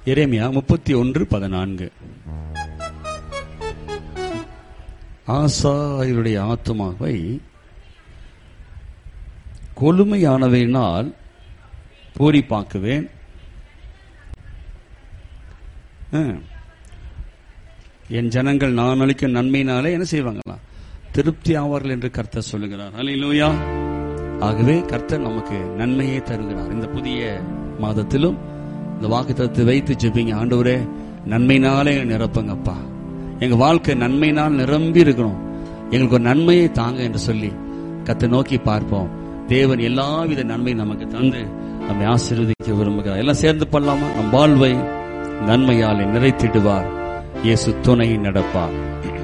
எரேமியா முப்பத்தி ஒன்று பதினான்கு ஆசாரியருடைய ஆத்துமாவை கொழுமையானவையினால் பூரிப்பாக்குவேன் ஆ. என் ஜனங்கள் நான் அளிக்கும் நன்மையினாலே என்ன செய்வாங்களா திருப்தி ஆவார்கள் என்று கர்த்தர் சொல்லுகிறார் அல்லேலூயா ஆகவே கர்த்தர் நமக்கு நன்மையே தருகிறார் இந்த புதிய மாதத்திலும் இந்த வாக்குத்தத்தை வைத்து ஜெபிங்க ஆண்டவரே நன்மையினாலே எங்களை நிரப்புங்கப்பா எங்க வாழ்க்கை நன்மையினால் நிரம்பி இருக்கணும் எங்களுக்கு ஒரு நன்மையை தாங்க என்று சொல்லி கத்தை நோக்கி பார்ப்போம் தேவன் எல்லாவித நன்மை நமக்கு தந்து நம்மை ஆசீர்வதிக்க விரும்புகிறார் எல்லாம் சேர்ந்து பண்ணலாமா நம் வாழ்வை நன்மையாலே நிறைத்திடுவார் இயேசு துணை நடப்பார்